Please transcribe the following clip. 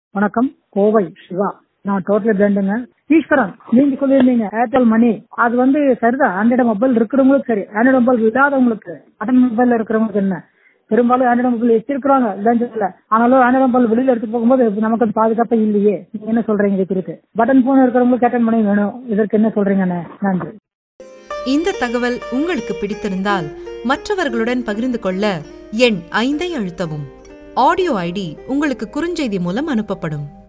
வணக்கம் கோவை சிவா நான் டோட்டல் பிராண்டுங்க ஈஸ்வரன் நீங்க சொல்லியிருந்தீங்க ஏர்டெல் மணி அது வந்து சரிதான் ஆண்ட்ராய்டு மொபைல் இருக்கிறவங்களுக்கு சரி ஆண்ட்ராய்டு மொபைல் இல்லாதவங்களுக்கு பட்டன் மொபைல் இருக்கிறவங்களுக்கு என்ன பெரும்பாலும் ஆண்ட்ராய்டு மொபைல் வச்சிருக்கிறாங்க இல்லைன்னு சொல்லல ஆனாலும் ஆண்ட்ராய்டு மொபைல் வெளியில எடுத்து போகும்போது நமக்கு அது பாதுகாப்பா இல்லையே நீங்க என்ன சொல்றீங்க இதுக்கு இருக்கு பட்டன் போன் இருக்கிறவங்களுக்கு ஏர்டெல் மணி வேணும் இதற்கு என்ன சொல்றீங்க அண்ணே? நன்றி இந்த தகவல் உங்களுக்கு பிடித்திருந்தால் மற்றவர்களுடன் பகிர்ந்து கொள்ள எண் ஐந்தை அழுத்தவும் ஆடியோ ஐடி உங்களுக்கு குறுஞ்செய்தி மூலம் அனுப்பப்படும்